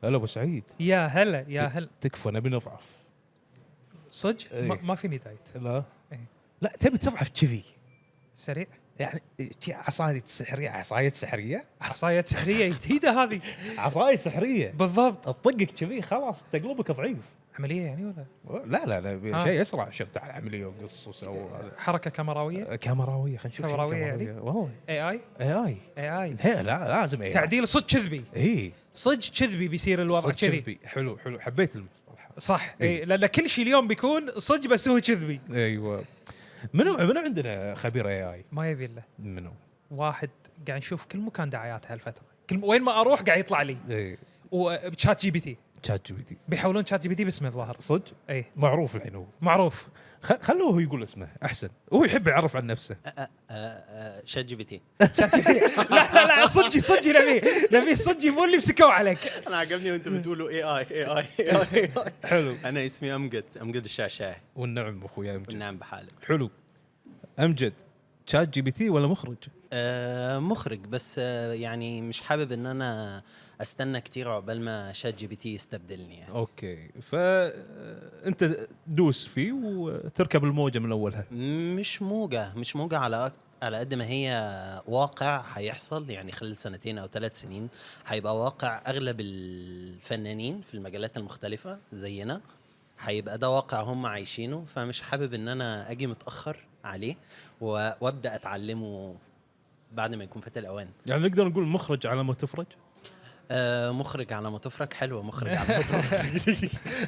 هلا ابو سعيد يا هلا يا هلا تكفى نبي نضعف صدق إيه. ما, ما فيني دايت لا إيه. لا تبي تضعف كذي سريع يعني شي عصاية سحرية عصاية سحرية عصاية سحريه جديده هذه عصاية سحرية بالضبط تطقك كذي خلاص تقلبك ضعيف عمليه يعني ولا لا لا لا آه. شيء اسرع شفت على العمليه وقص وسوى هذا. حركه كاميراويه كاميراويه خلينا نشوف شيء كاميراوية يعني؟ كاميراوية. والله اي اي اي اي اي اي هي لا لازم اي تعديل صدق كذبي اي صدق كذبي بيصير الوضع صدق كذي كذبي. حلو حلو حبيت المصطلح صح إيه. اي لان كل شيء اليوم بيكون صدق بس هو كذبي ايوه منو منو عندنا خبير اي اي ما يبي له منو واحد قاعد نشوف كل مكان دعايات هالفتره كل وين ما اروح قاعد يطلع لي اي وشات جي بي تي شات جي بي تي بيحولون شات جي بي تي باسمه الظاهر صدق اي معروف الحين هو معروف خ- خلوه هو يقول اسمه احسن هو يحب يعرف عن نفسه أ- أ- أ- شات جي بي تي شات جي بي تي لا لا لا صدقي صدقي نبي نبي صدقي مو اللي مسكوا عليك انا عجبني وانتم بتقولوا اي اي اي اي اي حلو انا اسمي امجد امجد الشعشاعي والنعم اخويا امجد والنعم بحالك حلو امجد شات جي بي تي ولا مخرج؟ آه مخرج بس آه يعني مش حابب ان انا استنى كتير عقبال ما شات جي بي تي يستبدلني يعني. اوكي فانت دوس فيه وتركب الموجه من اولها مش موجة مش موجة على أك- على قد ما هي واقع هيحصل يعني خلال سنتين او ثلاث سنين هيبقى واقع اغلب الفنانين في المجالات المختلفة زينا هيبقى ده واقع هم عايشينه فمش حابب ان انا اجي متاخر عليه و- وابدا اتعلمه بعد ما يكون فات الاوان يعني نقدر نقول مخرج على ما تفرج آه مخرج على ما تفرج حلوه مخرج على ما تفرج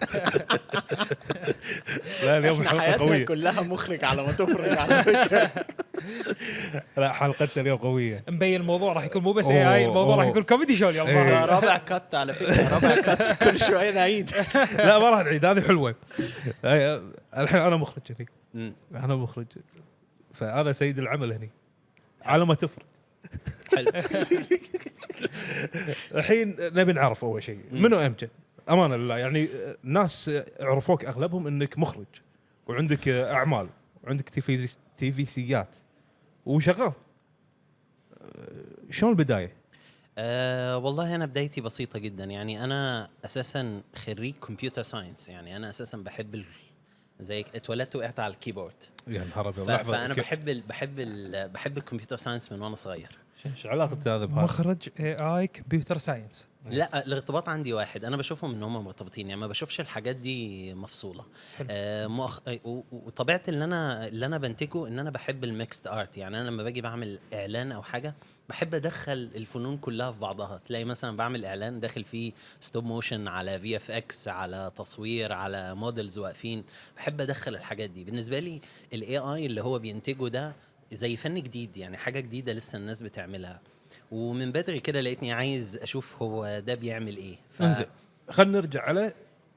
لا اليوم احنا الحلقه حياتنا قويه كلها مخرج على ما تفرج على فكره لا حلقتنا اليوم قويه مبين الموضوع راح يكون مو بس أوه، اي اي الموضوع راح أوه. يكون كوميدي شو اليوم إيه. ده ظاهر. رابع كات على فكره رابع كات كل شويه نعيد لا ما راح نعيد هذه حلوه هاي- الحين انا مخرج هني مم. انا مخرج فهذا سيد العمل هني على ما تفرج حلو الحين نبي نعرف اول شيء منو امجد امانه لله يعني الناس عرفوك اغلبهم انك مخرج وعندك اعمال وعندك تيفيزي تيفيسيات وشغال شلون البدايه؟ أه والله انا بدايتي بسيطه جدا يعني انا اساسا خريج كمبيوتر ساينس يعني انا اساسا بحب ال... زي اتولدت وقعت على الكيبورد يا نهار ف... ابيض لحظه فانا كيف- بحب ال... بحب ال... بحب الكمبيوتر ساينس من وانا صغير ايش علاقه هذا بهذا؟ مخرج اي اي كمبيوتر ساينس لا الارتباط عندي واحد انا بشوفهم ان هم مرتبطين يعني ما بشوفش الحاجات دي مفصوله حلو. آه مؤخ... آه، و- و- وطبيعه اللي انا اللي انا بنتجه ان انا بحب الميكست ارت يعني انا لما باجي بعمل اعلان او حاجه بحب ادخل الفنون كلها في بعضها تلاقي مثلا بعمل اعلان داخل فيه ستوب موشن على في اف اكس على تصوير على موديلز واقفين بحب ادخل الحاجات دي بالنسبه لي الاي اي اللي هو بينتجه ده زي فن جديد يعني حاجه جديده لسه الناس بتعملها ومن بدري كده لقيتني عايز اشوف هو ده بيعمل ايه ف- انزين خلينا نرجع على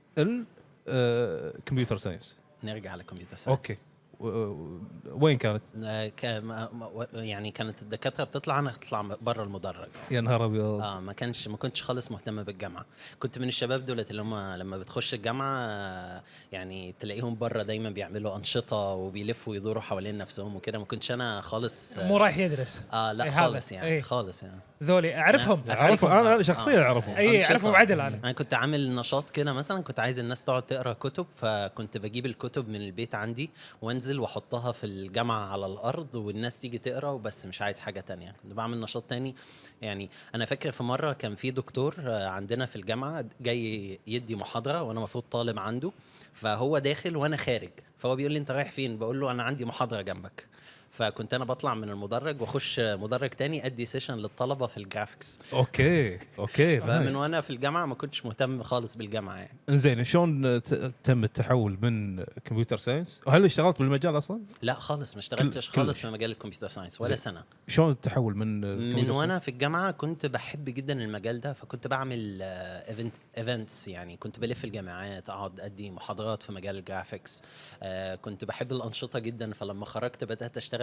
الكمبيوتر ساينس نرجع على كمبيوتر ساينس اوكي و- و- وين كانت؟ آه، كا- ما- ما- و- يعني كانت الدكاتره بتطلع انا اطلع بره المدرج يا نهار ابيض اه ما كانش ما كنتش خالص مهتم بالجامعه كنت من الشباب دولت اللي هم لما بتخش الجامعه آه، يعني تلاقيهم بره دايما بيعملوا انشطه وبيلفوا ويدوروا حوالين نفسهم وكده ما كنتش انا خالص مو رايح يدرس اه لا إيه هذا، خالص يعني إيه. خالص يعني ذولي اعرفهم نعم. اعرفه انا انا آه. شخصيا آه. اعرفهم اي أنشطة. اعرفهم عدل انا انا كنت عامل نشاط كده مثلا كنت عايز الناس تقعد تقرا كتب فكنت بجيب الكتب من البيت عندي وانزل واحطها في الجامعه على الارض والناس تيجي تقرا وبس مش عايز حاجه تانية كنت بعمل نشاط تاني يعني انا فاكر في مره كان في دكتور آه، عندنا في الجامعه جاي يدي محاضره وانا المفروض طالب عنده فهو داخل وانا خارج فهو بيقول لي انت رايح فين بقول له انا عندي محاضره جنبك فكنت انا بطلع من المدرج واخش مدرج تاني ادي سيشن للطلبه في الجرافيكس اوكي اوكي فمن فاهم وانا في الجامعه ما كنتش مهتم خالص بالجامعه يعني انزين شلون ت- تم التحول من كمبيوتر ساينس؟ وهل اشتغلت بالمجال اصلا؟ لا خالص ما اشتغلتش كل- خالص كلش. في مجال الكمبيوتر ساينس ولا زين. سنه شلون التحول من من كمبيوتر وانا ساينس؟ في الجامعه كنت بحب جدا المجال ده فكنت بعمل ايفنت ايفنتس يعني كنت بلف الجامعات اقعد ادي محاضرات في مجال الجرافيكس آه كنت بحب الانشطه جدا فلما خرجت بدات اشتغل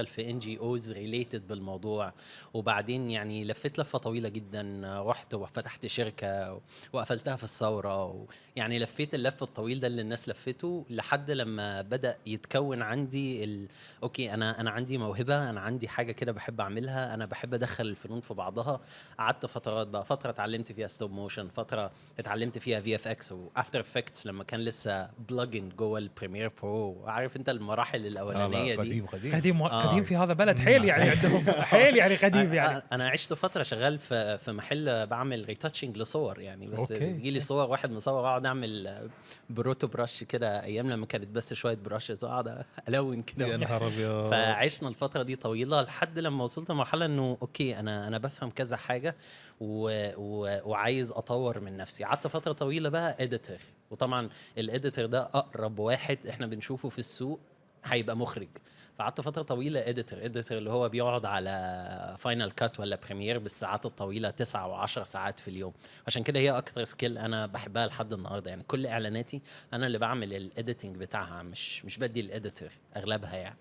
اشتغل في ان جي اوز ريليتد بالموضوع وبعدين يعني لفيت لفه طويله جدا رحت وفتحت شركه وقفلتها في الثوره يعني لفيت اللف الطويل ده اللي الناس لفته لحد لما بدا يتكون عندي ال... اوكي انا انا عندي موهبه انا عندي حاجه كده بحب اعملها انا بحب ادخل الفنون في بعضها قعدت فترات بقى فتره اتعلمت فيها ستوب موشن فتره اتعلمت فيها في اف اكس وافتر افكتس لما كان لسه بلجن جوه البريمير برو عارف انت المراحل آه، الاولانيه لا، دي قديم قديم قديم آه. قديم في هذا بلد حيل يعني عندهم حيل يعني قديم يعني أنا- انا عشت فتره شغال في في محل بعمل ريتاتشنج لصور يعني بس أوكي. تجي لي صور واحد مصور اقعد اعمل بروتو براش كده ايام لما كانت بس شويه براشز اقعد الون يا كده نهار ابيض فعشنا الفترة دي طويلة لحد لما وصلت لمرحلة انه اوكي انا انا بفهم كذا حاجة و... و... وعايز اطور من نفسي قعدت فترة طويلة بقى اديتور وطبعا الاديتور ده اقرب واحد احنا بنشوفه في السوق هيبقى مخرج فقعدت فترة طويلة اديتور اديتور اللي هو بيقعد على فاينل كات ولا بريمير بالساعات الطويلة تسعة وعشر ساعات في اليوم عشان كده هي اكتر سكيل انا بحبها لحد النهارده يعني كل اعلاناتي انا اللي بعمل الايديتنج بتاعها مش مش بدي الاديتور اغلبها يعني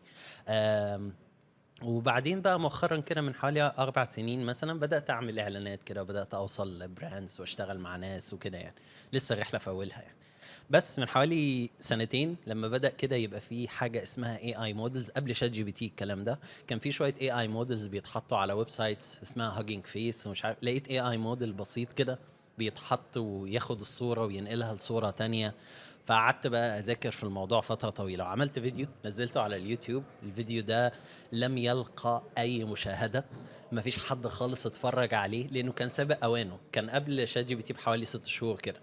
أم وبعدين بقى مؤخرا كده من حوالي اربع سنين مثلا بدات اعمل اعلانات كده وبدات اوصل لبراندز واشتغل مع ناس وكده يعني لسه الرحله في اولها يعني بس من حوالي سنتين لما بدا كده يبقى في حاجه اسمها اي اي مودلز قبل شات جي بي تي الكلام ده كان في شويه اي اي مودلز بيتحطوا على ويب سايتس اسمها هاجينج فيس ومش عارف لقيت اي اي موديل بسيط كده بيتحط وياخد الصوره وينقلها لصوره تانية فقعدت بقى اذاكر في الموضوع فتره طويله وعملت فيديو نزلته على اليوتيوب الفيديو ده لم يلقى اي مشاهده مفيش حد خالص اتفرج عليه لانه كان سابق اوانه كان قبل شات جي بي تي بحوالي ست شهور كده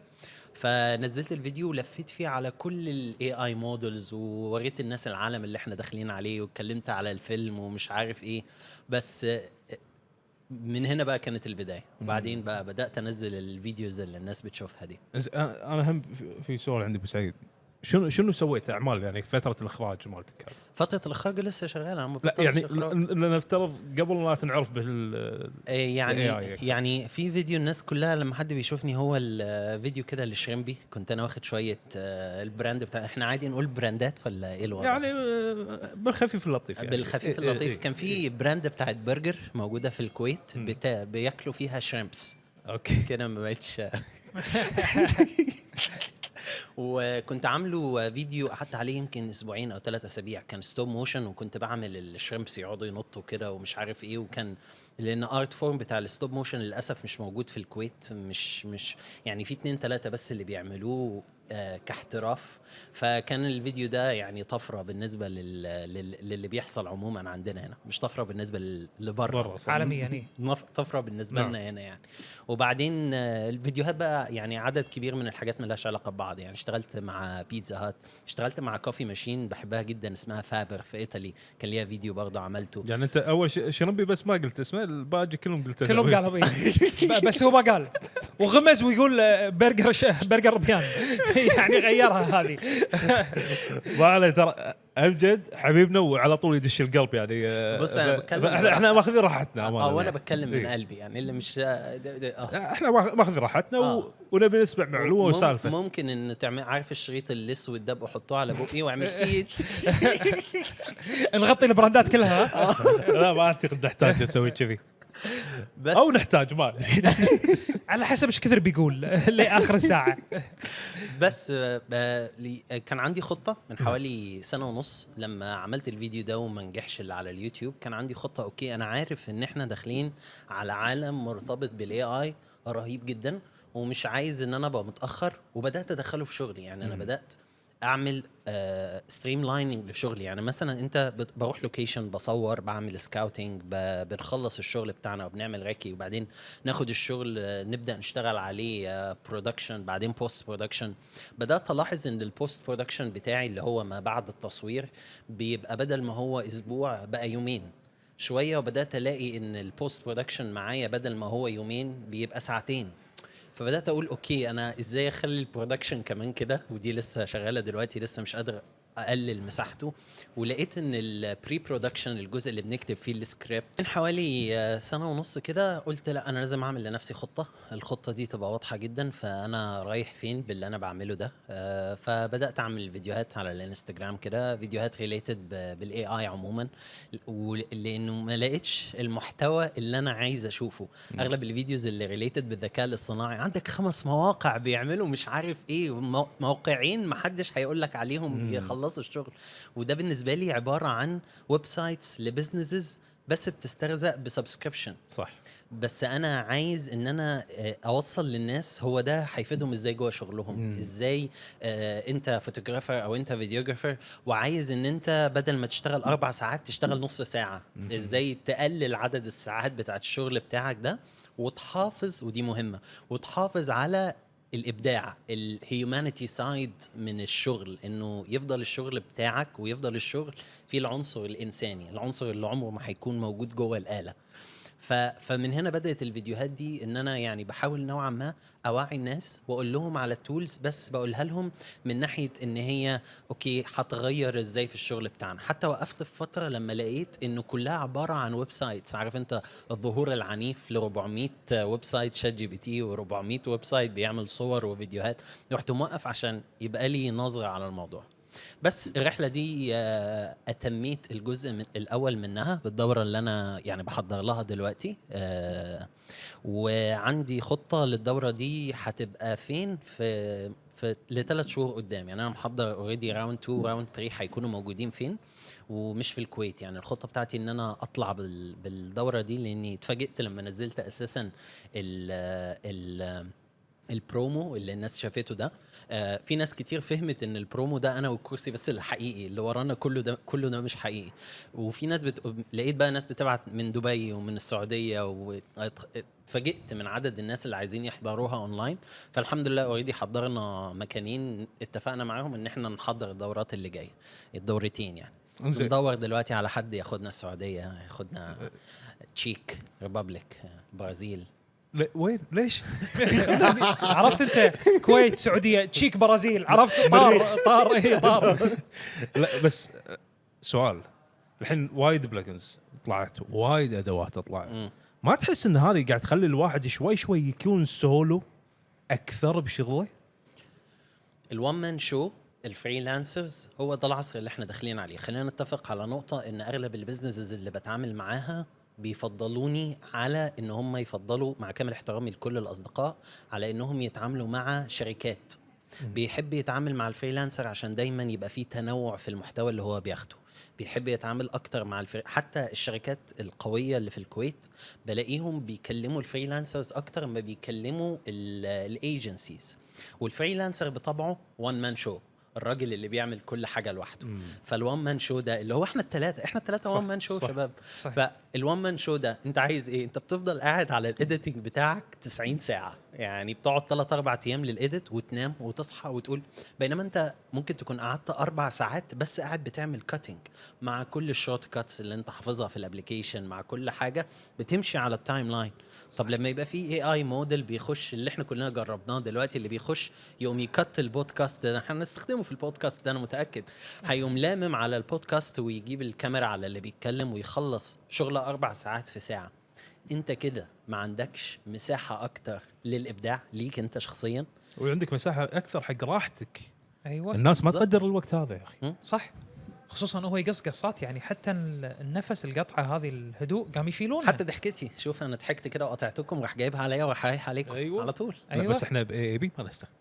فنزلت الفيديو ولفيت فيه على كل الاي اي مودلز ووريت الناس العالم اللي احنا داخلين عليه واتكلمت على الفيلم ومش عارف ايه بس من هنا بقى كانت البدايه وبعدين بقى بدات انزل الفيديوز اللي الناس بتشوفها دي إز- انا أنا هم في- في سؤال عندي ابو سعيد شنو شنو سويت اعمال يعني فتره الاخراج مالتك هذه؟ فتره الاخراج لسه شغاله انا ما لا بطلتش يعني إخراج. ل- ل- نفترض قبل لا تنعرف بال إيه يعني AI أكثر. يعني في فيديو الناس كلها لما حد بيشوفني هو الفيديو كده لشريمبي كنت انا واخد شويه آه، البراند بتاع احنا عادي نقول براندات ولا ايه الوضع؟ يعني آه، بالخفيف اللطيف يعني بالخفيف إيه- إيه- اللطيف إيه. كان في براند بتاعت برجر موجوده في الكويت مم. بتا... بياكلوا فيها شريمبس اوكي كده ما بقتش وكنت عامله فيديو قعدت عليه يمكن اسبوعين او ثلاث اسابيع كان ستوب موشن وكنت بعمل الشريمبس يقعدوا ينطوا كده ومش عارف ايه وكان لان ارت فورم بتاع الستوب موشن للاسف مش موجود في الكويت مش مش يعني في اتنين تلاته بس اللي بيعملوه آه، كاحتراف فكان الفيديو ده يعني طفره بالنسبه لل... لل... للي بيحصل عموما عندنا هنا مش طفره بالنسبه لل- لبره برا صح. عالميا إيه. نف- طفره بالنسبه نعم. لنا هنا يعني وبعدين آه، الفيديوهات بقى يعني عدد كبير من الحاجات ملهاش علاقه ببعض يعني اشتغلت مع بيتزا هات اشتغلت مع كوفي ماشين بحبها جدا اسمها فابر في ايطالي كان ليها فيديو برضه عملته يعني انت اول شيء شرمبي بس ما قلت اسمه الباقي كلهم قلت كلهم قالوا إيه. ب- بس هو ما قال وغمز ويقول آه، برجر ش... برجر بيان يعني غيرها هذه ما عليه ترى امجد حبيبنا وعلى طول يدش القلب يعني آه، بص أنا ف- بتكلم احنا احنا ماخذين راحتنا أمانة اه وانا يعني. بتكلم من إيه. قلبي يعني اللي مش آه، ده- ده- اه لا، احنا ماخ- ماخذين راحتنا و... آه. ونبي نسمع معلومه مم- وسالفه ممكن ان تعمل عارف الشريط الاسود ده بحطه على بقي واعمل تيت نغطي البراندات كلها لا ما اعتقد نحتاج نسوي كذي بس او نحتاج ما أدري. على حسب ايش كثر بيقول لاخر الساعه بس آه، آه، لي- آه، كان عندي خطه من حوالي سنه ونص لما عملت الفيديو ده وما نجحش اللي على اليوتيوب كان عندي خطه اوكي انا عارف ان احنا داخلين على عالم مرتبط بالاي اي رهيب جدا ومش عايز ان انا ابقى متاخر وبدات ادخله في شغلي يعني انا مم. بدات اعمل ستريم لايننج لشغلي يعني مثلا انت بت- بروح لوكيشن بصور بعمل سكاوتنج بنخلص الشغل بتاعنا وبنعمل راكي وبعدين ناخد الشغل آه، نبدا نشتغل عليه برودكشن بعدين بوست برودكشن بدات الاحظ ان البوست برودكشن بتاعي اللي هو ما بعد التصوير بيبقى بدل ما هو اسبوع بقى يومين شويه وبدات الاقي ان البوست برودكشن معايا بدل ما هو يومين بيبقى ساعتين فبدات اقول اوكي انا ازاي اخلي البرودكشن كمان كده ودي لسه شغاله دلوقتي لسه مش قادر اقلل مساحته ولقيت ان البري برودكشن الجزء اللي بنكتب فيه السكريبت من حوالي آه، سنه ونص كده قلت لا انا لازم اعمل لنفسي خطه الخطه دي تبقى واضحه جدا فانا رايح فين باللي انا بعمله ده آه، فبدات اعمل فيديوهات على الانستجرام كده فيديوهات ريليتد بالاي اي عموما لانه ما لقيتش المحتوى اللي انا عايز اشوفه اغلب الفيديوز اللي ريليتد بالذكاء الاصطناعي عندك خمس مواقع بيعملوا مش عارف ايه مو- موقعين ما حدش هيقول لك عليهم يخلصوا الشغل وده بالنسبه لي عباره عن ويب سايتس لبزنسز بس بتسترزق بسبسكريبشن صح بس انا عايز ان انا آه، اوصل للناس هو ده هيفيدهم ازاي جوه شغلهم مم. ازاي آه انت فوتوغرافر او انت فيديوجرافر وعايز ان انت بدل ما تشتغل اربع ساعات تشتغل نص ساعه ازاي تقلل عدد الساعات بتاعت الشغل بتاعك ده وتحافظ ودي مهمه وتحافظ على الابداع الهيومانيتي سايد من الشغل انه يفضل الشغل بتاعك ويفضل الشغل فيه العنصر الانساني العنصر اللي عمره ما هيكون موجود جوه الاله ف... فمن هنا بدات الفيديوهات دي ان انا يعني بحاول نوعا ما اوعي الناس واقول لهم على التولز بس بقولها لهم من ناحيه ان هي اوكي هتغير ازاي في الشغل بتاعنا حتى وقفت في فتره لما لقيت انه كلها عباره عن ويب سايتس عارف انت الظهور العنيف ل 400 ويب سايت شات جي بي تي و400 ويب سايت بيعمل صور وفيديوهات رحت موقف عشان يبقى لي نظره على الموضوع بس الرحله دي آه، اتميت الجزء من الاول منها بالدوره اللي انا يعني بحضر لها دلوقتي آه، وعندي خطه للدوره دي هتبقى فين في في لثلاث شهور قدام يعني انا محضر اوريدي راوند 2 راوند 3 هيكونوا موجودين فين ومش في الكويت يعني الخطه بتاعتي ان انا اطلع بال- بالدوره دي لاني اتفاجئت لما نزلت اساسا ال ال البرومو اللي الناس شافته ده آه في ناس كتير فهمت ان البرومو ده انا والكرسي بس اللي حقيقي اللي ورانا كله ده كله ده مش حقيقي وفي ناس بت... لقيت بقى ناس بتبعت من دبي ومن السعوديه واتفاجئت من عدد الناس اللي عايزين يحضروها اونلاين فالحمد لله اوريدي حضرنا مكانين اتفقنا معاهم ان احنا نحضر الدورات اللي جايه الدورتين يعني انزين بندور دلوقتي على حد ياخدنا السعوديه ياخدنا تشيك ريبابليك برازيل ل- وين ليش؟ عرفت انت كويت سعوديه تشيك برازيل عرفت طار طار اي طار لا بس آه، سؤال الحين وايد بلجنز طلعت وايد ادوات طلعت مم. ما تحس ان هذه قاعد تخلي الواحد شوي شوي يكون سولو اكثر بشغله؟ الوان مان شو الفريلانسرز هو ده العصر اللي احنا داخلين عليه خلينا نتفق على نقطة ان اغلب البيزنسز اللي بتعامل معاها بيفضلوني على ان هم يفضلوا مع كامل احترامي لكل الاصدقاء على انهم يتعاملوا مع شركات بيحب يتعامل مع الفريلانسر عشان دايما يبقى فيه تنوع في المحتوى اللي هو بياخده بيحب يتعامل اكتر مع الفري... حتى الشركات القويه اللي في الكويت بلاقيهم بيكلموا الفريلانسرز اكتر ما بيكلموا الايجنسيز والفريلانسر بطبعه وان مان شو الراجل اللي بيعمل كل حاجه لوحده فالوان مان شو ده اللي هو احنا الثلاثه احنا الثلاثه صح، وان مان شو صح. شباب صحيح. فالوان مان شو ده انت عايز ايه انت بتفضل قاعد على الايديتنج بتاعك 90 ساعه يعني بتقعد 3 4 ايام للايديت وتنام وتصحى وتقول بينما انت ممكن تكون قعدت اربع ساعات بس قاعد بتعمل كاتنج مع كل الشورت كاتس اللي انت حافظها في الابلكيشن مع كل حاجه بتمشي على التايم لاين طب لما يبقى في اي اي موديل بيخش اللي احنا كلنا جربناه دلوقتي اللي بيخش يقوم يكت البودكاست ده احنا هنستخدمه في البودكاست ده انا متاكد هيقوم لامم على البودكاست ويجيب الكاميرا على اللي بيتكلم ويخلص شغله اربع ساعات في ساعه انت كده ما عندكش مساحه اكتر للابداع ليك انت شخصيا وعندك مساحه اكثر حق راحتك ايوه الناس ما بالضبط. تقدر الوقت هذا يا اخي صح خصوصا هو يقص قصات يعني حتى ال- النفس القطعه هذه الهدوء قام يشيلونها حتى ضحكتي شوف انا ضحكت كده وقطعتكم راح جايبها عليا وراح رايح عليكم أيوة. على طول لا أيوة. بس احنا باي بي ما نستخدم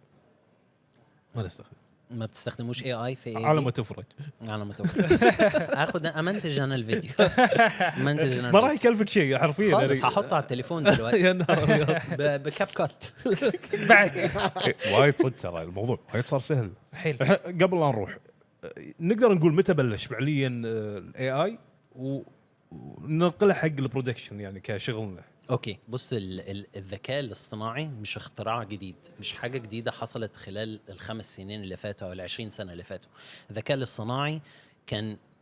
ما نستخدم ما بتستخدموش اي اي في على ما تفرج على ما تفرج اخد امنتج انا الفيديو امنتج انا ما راح الفيديو. يكلفك شيء حرفيا خالص يعني- هحطه على التليفون دلوقتي يا نهار أبيض. ب- بكاب كات بعد إيه، وايد صدق ترى الموضوع وايد صار سهل حيل إحنا قبل لا نروح آه، نقدر نقول متى بلش فعليا الاي اي وننقله حق البرودكشن يعني كشغلنا اوكي بص ال- ال- الذكاء الاصطناعي مش اختراع جديد مش حاجه جديده حصلت خلال الخمس سنين اللي فاتوا او العشرين سنه اللي فاتوا الذكاء الاصطناعي كان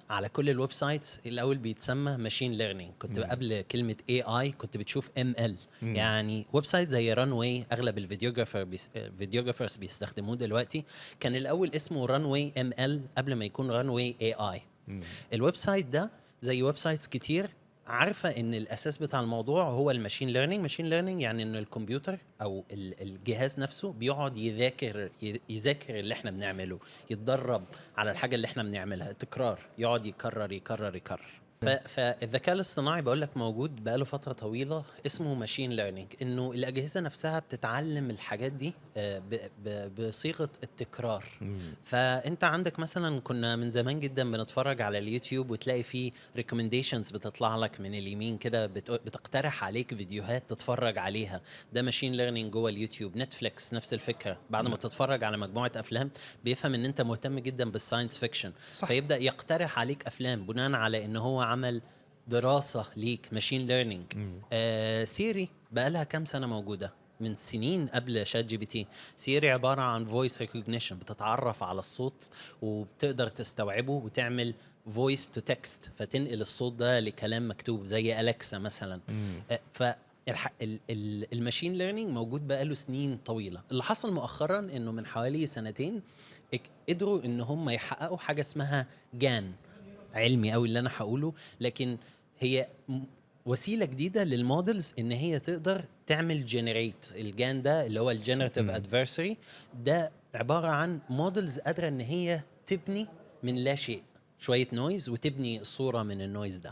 على كل الويب سايتس الاول بيتسمى ماشين ليرنينج كنت قبل كلمه اي اي كنت بتشوف ام ال يعني ويب سايت زي ران واي اغلب الفيديوجرافر بيس... الفيديوجرافرز بيستخدموه دلوقتي كان الاول اسمه ران واي ام ال قبل ما يكون ران واي اي اي الويب سايت ده زي ويب سايتس كتير عارفه ان الاساس بتاع الموضوع هو الماشين ليرنينج ماشين ليرنينج يعني ان الكمبيوتر او ال- الجهاز نفسه بيقعد يذاكر ي- يذاكر اللي احنا بنعمله يتدرب على الحاجه اللي احنا بنعملها تكرار يقعد يكرر يكرر يكرر ف- فالذكاء الاصطناعي بقول لك موجود بقاله فتره طويله اسمه ماشين ليرنينج انه الاجهزه نفسها بتتعلم الحاجات دي آه، ب- ب- بصيغه التكرار فانت عندك مثلا كنا من زمان جدا بنتفرج على اليوتيوب وتلاقي فيه ريكومنديشنز بتطلع لك من اليمين كده بت- بتقترح عليك فيديوهات تتفرج عليها ده ماشين ليرنينج جوه اليوتيوب نتفليكس نفس الفكره بعد ما تتفرج على مجموعه افلام بيفهم ان انت مهتم جدا بالساينس فيكشن صح. فيبدا يقترح عليك افلام بناء على ان هو عمل دراسه ليك ماشين ليرنينج آه سيري بقى لها كام سنه موجوده من سنين قبل شات جي بي تي سيري عباره عن فويس ريكوجنيشن بتتعرف على الصوت وبتقدر تستوعبه وتعمل فويس تو تكست فتنقل الصوت ده لكلام مكتوب زي اليكسا مثلا آه، ف الح- ال- ال- الماشين ليرنينج موجود بقاله سنين طويله اللي حصل مؤخرا انه من حوالي سنتين اك- قدروا ان هم يحققوا حاجه اسمها جان علمي قوي اللي انا هقوله لكن هي م- وسيله جديده للمودلز ان هي تقدر تعمل جنريت الجان ده اللي هو الجنراتيف ادفرساري ده عباره عن مودلز قادره ان هي تبني من لا شيء شويه نويز وتبني الصوره من النويز ده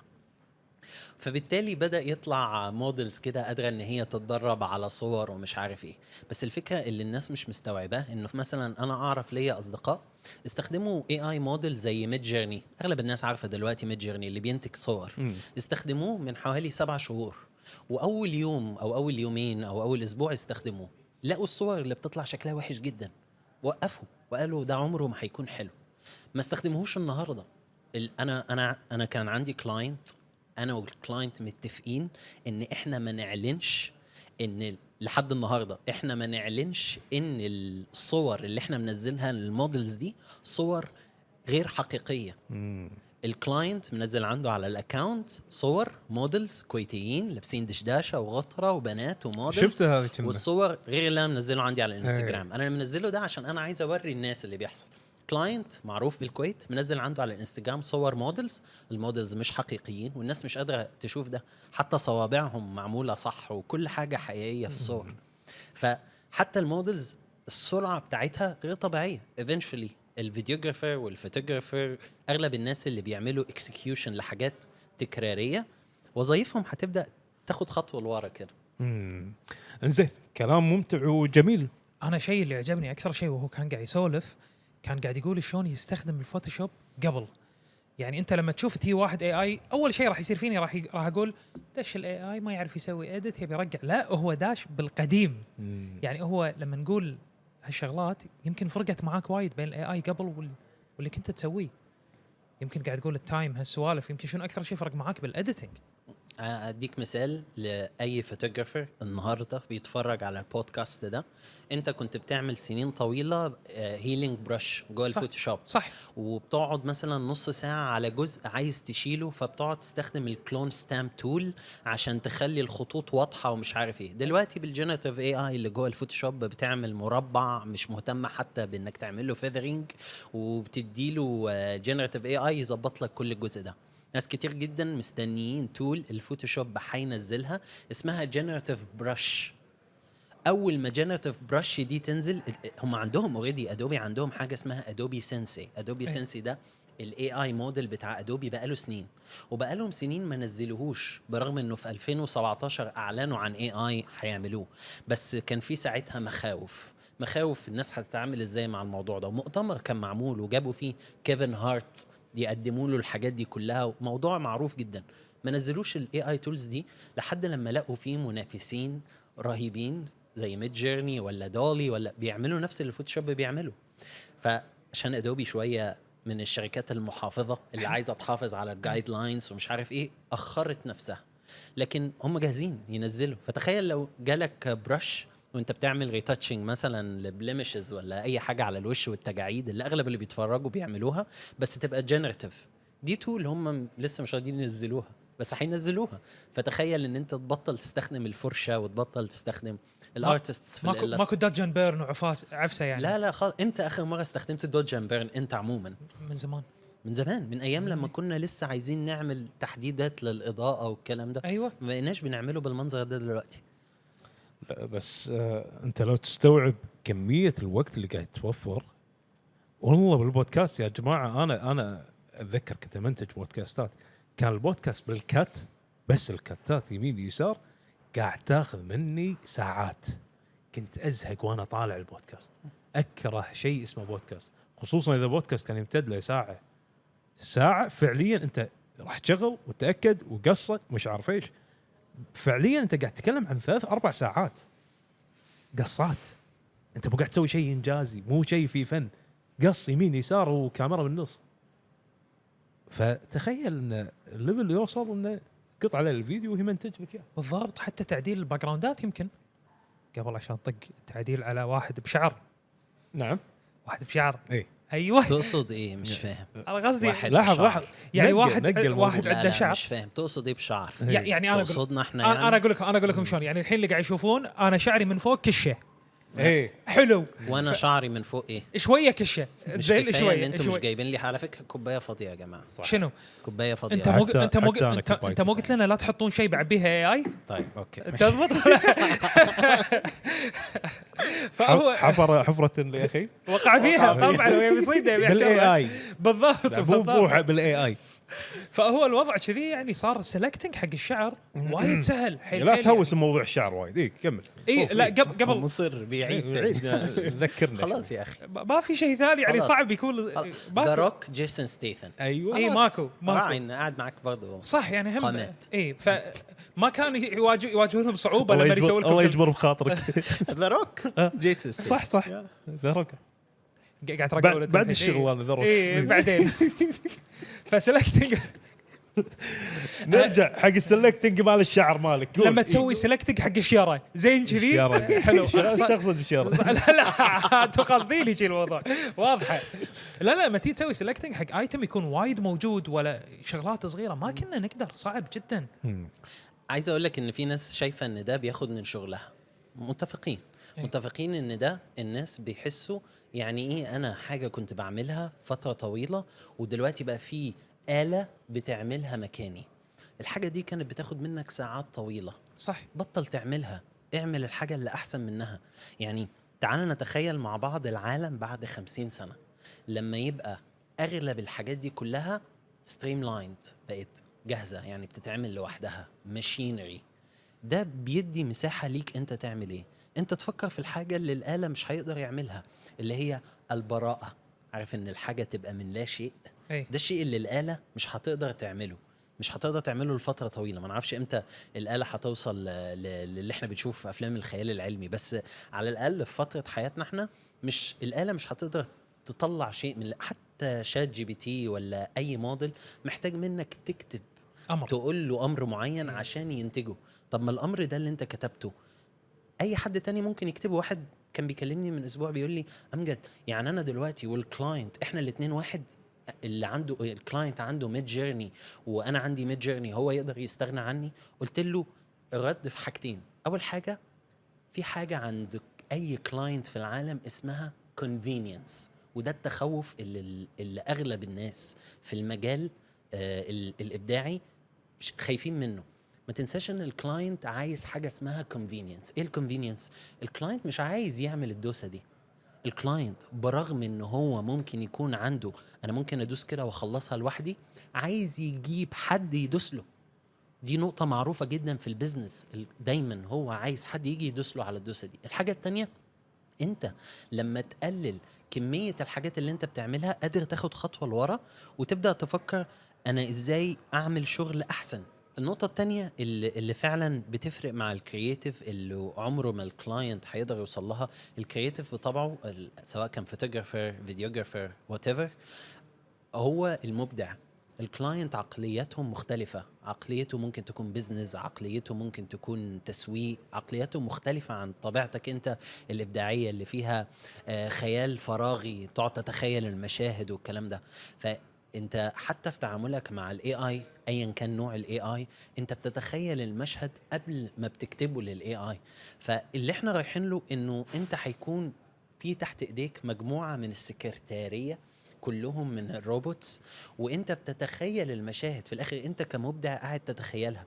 فبالتالي بدا يطلع مودلز كده قادره ان هي تتدرب على صور ومش عارف ايه بس الفكره اللي الناس مش مستوعباه انه مثلا انا اعرف ليا اصدقاء استخدموا اي اي موديل زي ميد جيرني اغلب الناس عارفه دلوقتي ميد جيرني اللي بينتج صور استخدموه من حوالي سبع شهور واول يوم او اول يومين او اول اسبوع استخدموه لقوا الصور اللي بتطلع شكلها وحش جدا وقفوا وقالوا ده عمره ما هيكون حلو ما استخدموهوش النهارده ال- انا انا انا كان عندي كلاينت انا والكلاينت متفقين ان احنا ما نعلنش ان ال- لحد النهارده احنا ما نعلنش ان الصور اللي احنا منزلها للمودلز دي صور غير حقيقيه الكلاينت منزل عنده على الاكونت صور مودلز كويتيين لابسين دشداشه وغطره وبنات ومودلز شفتها هذه كنا. والصور غير اللي انا منزله عندي على الانستجرام انا منزله ده عشان انا عايز اوري الناس اللي بيحصل كلاينت معروف بالكويت منزل عنده على الانستجرام صور مودلز المودلز مش حقيقيين والناس مش قادره تشوف ده حتى صوابعهم معموله صح وكل حاجه حقيقيه في الصور فحتى المودلز السرعه بتاعتها غير طبيعيه ايفينشولي الفيديوجرافر والفوتوجرافر اغلب الناس اللي بيعملوا اكسكيوشن لحاجات تكراريه وظايفهم هتبدا تاخد خطوه لورا كده مم. انزين كلام ممتع وجميل انا شيء اللي عجبني اكثر شيء وهو كان قاعد يسولف كان قاعد يقول شلون يستخدم الفوتوشوب قبل يعني انت لما تشوف تي واحد اي اي اول شيء راح يصير فيني راح ي... راح اقول دش الاي اي ما يعرف يسوي اديت يبي يرجع لا هو داش بالقديم يعني هو لما نقول هالشغلات يمكن فرقت معاك وايد بين الاي اي قبل وال... واللي كنت تسويه يمكن قاعد تقول التايم هالسوالف يمكن شنو اكثر شيء فرق معاك بالاديتنج اديك مثال لاي فوتوغرافر النهارده بيتفرج على البودكاست ده انت كنت بتعمل سنين طويله هيلينج برش جوه صح. الفوتوشوب صح وبتقعد مثلا نص ساعة على جزء عايز تشيله فبتقعد تستخدم الكلون ستامب تول عشان تخلي الخطوط واضحة ومش عارف ايه دلوقتي بالجينيراتيف اي اي اللي جوه الفوتوشوب بتعمل مربع مش مهتمة حتى بانك تعمل له فيذرنج وبتديله جينيراتيف اي اي يظبط لك كل الجزء ده ناس كتير جدا مستنيين تول الفوتوشوب هينزلها اسمها جينيراتيف برش اول ما جنراتيف برش دي تنزل هم عندهم اوريدي ادوبي عندهم حاجه اسمها ادوبي سensei ادوبي أيوة. سensei ده الاي اي موديل بتاع ادوبي بقاله سنين وبقالهم سنين ما نزلوهوش برغم انه في 2017 اعلنوا عن اي اي هيعملوه بس كان في ساعتها مخاوف مخاوف الناس هتتعامل ازاي مع الموضوع ده ومؤتمر كان معمول وجابوا فيه كيفن هارت يقدموا له الحاجات دي كلها موضوع معروف جدا ما نزلوش الاي اي تولز دي لحد لما لقوا فيه منافسين رهيبين زي ميد جيرني ولا دولي ولا بيعملوا نفس اللي الفوتوشوب بيعمله فعشان ادوبي شويه من الشركات المحافظه اللي عايزه تحافظ على الجايد لاينز ومش عارف ايه اخرت نفسها لكن هم جاهزين ينزلوا فتخيل لو جالك برش وانت بتعمل ريتاتشنج مثلا لبليمشز ولا اي حاجه على الوش والتجاعيد اللي اغلب اللي بيتفرجوا بيعملوها بس تبقى جنراتيف دي تول هم لسه مش راضيين ينزلوها بس هينزلوها فتخيل ان انت تبطل تستخدم الفرشه وتبطل تستخدم الارتستس في ماكو ال- ماكو دوج اند بيرن وعفاس عفسه يعني لا لا خالص امتى اخر مره استخدمت دوج اند بيرن انت عموما من زمان من زمان من ايام لما كنا لسه عايزين نعمل تحديدات للاضاءه والكلام ده ايوه ما بقيناش بنعمله بالمنظر ده دلوقتي لا بس آه انت لو تستوعب كميه الوقت اللي قاعد توفر والله بالبودكاست يا جماعه انا انا اتذكر كنت منتج بودكاستات كان البودكاست بالكات بس الكاتات يمين يسار قاعد تاخذ مني ساعات كنت ازهق وانا طالع البودكاست اكره شيء اسمه بودكاست خصوصا اذا بودكاست كان يمتد له ساعه ساعه فعليا انت راح تشغل وتاكد وقصه مش عارف ايش فعليا انت قاعد تتكلم عن ثلاث اربع ساعات قصات انت مو قاعد تسوي شيء انجازي مو شيء فيه فن قص يمين يسار وكاميرا بالنص فتخيل ان الليفل يوصل انه قط عليه الفيديو وهي منتج لك اياه بالضبط حتى تعديل الباك جراوندات يمكن قبل عشان طق تعديل على واحد بشعر نعم واحد بشعر اي ايوه تقصد ايه مش فاهم انا قصدي واحد لاحظ بشعر. لاحظ يعني نقل- واحد نقل الموضوع. واحد لا عنده لا شعر مش فاهم تقصد ايه بشعر إيه. يع- يعني انا اقول تقصدنا احنا يعني انا انا اقول لكم انا اقول لكم شلون يعني الحين اللي قاعد يشوفون انا شعري من فوق كشه ايه حلو وانا شعري من فوق ايه شويه كشه مش زين كفايه ان شويه انتم مش شوي. جايبين لي على فكره كوبايه فاضيه يا جماعه شنو كوبايه فاضيه انت مو حتى- انت مو حتى أنا انت, كوبايتي انت مو قلت لنا لا تحطون شيء بعبيها اي اي طيب اوكي تضبط فهو حفر حفره يا اخي وقع فيها طبعا وهي بيصيده بالاي اي بالضبط مو بالضبط. مو بالاي اي فهو الوضع كذي يعني صار سلكتنج حق الشعر وايد سهل حيل لا حيل تهوس موضوع الشعر وايد اي كمل يعني. اي لا قبل هو قبل مصر بيعيد عيد تاني. ذكرنا خلاص يا اخي ما في شيء ثاني يعني خلاص. صعب يكون ذا ماكو روك جيسون ستيثن ايوه اي ماكو ماكو راعي انه قاعد معك برضه صح يعني هم قامات. اي فما كان يواجه يواجهونهم صعوبه الله لما يجبر يسوي لكم الله سل- يجبر بخاطرك ذا روك جيسون صح صح ذا روك قاعد ترقع بعد, ولد بعد الحين. الشغل انا ذا روك اي بعدين فسلكتنج نرجع حق السلكتنج مال الشعر مالك قول. لما تسوي سلكتنج حق الشياره زين كذي الشارة. حلو ايش تقصد بالشارع؟ لا لا انتم قاصدين لي شي الموضوع واضحه لا لا لما تيجي تسوي سلكتنج حق ايتم يكون وايد موجود ولا شغلات صغيره ما كنا نقدر صعب جدا عايز اقول لك ان في ناس شايفه ان ده بياخد من شغلها متفقين إيه. متفقين ان ده الناس بيحسوا يعني ايه انا حاجه كنت بعملها فتره طويله ودلوقتي بقى في آلة بتعملها مكاني الحاجه دي كانت بتاخد منك ساعات طويله صح بطل تعملها اعمل الحاجة اللي أحسن منها يعني تعال نتخيل مع بعض العالم بعد خمسين سنة لما يبقى أغلب الحاجات دي كلها streamlined بقت جاهزة يعني بتتعمل لوحدها ماشينري ده بيدي مساحة ليك أنت تعمل إيه أنت تفكر في الحاجة اللي الآلة مش هيقدر يعملها اللي هي البراءة عارف إن الحاجة تبقى من لا شيء اي ده الشيء اللي الآلة مش هتقدر تعمله مش هتقدر تعمله لفترة طويلة ما نعرفش امتى الآلة هتوصل ل- ل- للي احنا بنشوفه في أفلام الخيال العلمي بس على الأقل في فترة حياتنا احنا مش الآلة مش هتقدر تطلع شيء من حتى شات جي بي تي ولا أي موديل محتاج منك تكتب امر تقول له امر معين عشان ينتجه طب ما الامر ده اللي انت كتبته اي حد تاني ممكن يكتبه واحد كان بيكلمني من اسبوع بيقول لي امجد يعني انا دلوقتي والكلاينت احنا الاثنين واحد اللي عنده الكلاينت عنده ميد جيرني وانا عندي ميد جيرني هو يقدر يستغنى عني قلت له الرد في حاجتين اول حاجه في حاجه عند اي كلاينت في العالم اسمها convenience وده التخوف اللي, اللي اغلب الناس في المجال آه ال- الابداعي مش- خايفين منه ما تنساش ان الكلاينت عايز حاجه اسمها convenience ايه الكونفينينس الكلاينت مش عايز يعمل الدوسه دي الكلاينت برغم ان هو ممكن يكون عنده انا ممكن ادوس كده واخلصها لوحدي عايز يجيب حد يدوس له دي نقطة معروفة جدا في البيزنس ال- دايما هو عايز حد يجي يدوس له على الدوسة دي الحاجة التانية انت لما تقلل كمية الحاجات اللي انت بتعملها قادر تاخد خطوة لورا وتبدأ تفكر انا ازاي اعمل شغل احسن النقطة التانية اللي, اللي فعلا بتفرق مع الكرييتيف اللي عمره ما الكلاينت هيقدر يوصل لها الكرييتيف بطبعه ال- سواء كان فوتوغرافر فيديوغرافر وات هو المبدع الكلاينت عقلياتهم مختلفة عقليته ممكن تكون بزنس عقليته ممكن تكون تسويق عقليته مختلفة عن طبيعتك انت الإبداعية اللي فيها آه، خيال فراغي تقعد تتخيل المشاهد والكلام ده انت حتى في تعاملك مع الاي اي ايا كان نوع الاي اي انت بتتخيل المشهد قبل ما بتكتبه للاي اي فاللي احنا رايحين له انه انت هيكون في تحت ايديك مجموعه من السكرتاريه كلهم من الروبوتس وانت بتتخيل المشاهد في الاخر انت كمبدع قاعد تتخيلها